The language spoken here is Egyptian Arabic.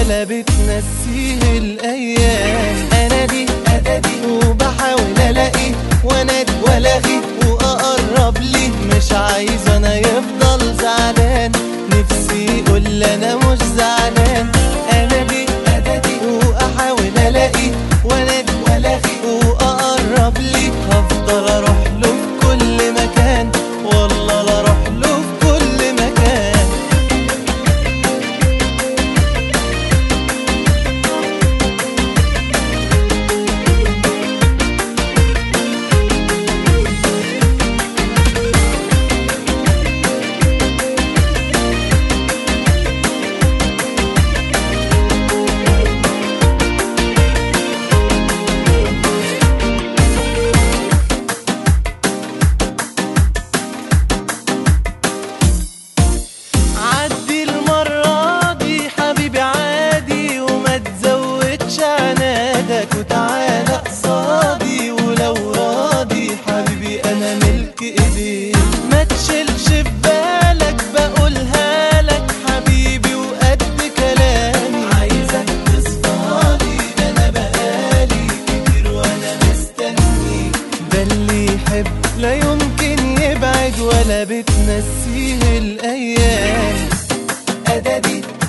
ولا بتنسيه الايام انا دي ادادي وبحاول الاقي وانادي والاغي واقرب ليه مش عايز انا يفضل زعلان نفسي يقول انا مش زعلان انا دي ادادي واحاول الاقي وانادي والاغي واقرب ليه هفضل اروح له في كل مكان والله لا اروح له في كل مكان عدي المرة دي حبيبي عادي وما تزودش عنادك وتعالى قصادي ولو راضي حبيبي انا ملك ايديك ما تشيلش في بالك بقولها لك حبيبي وقد كلامي عايزك تصفالي ده انا بقالي كتير وانا مستنيك ده اللي يحب لا يمكن يبعد ولا بتنسيه الايام ادادي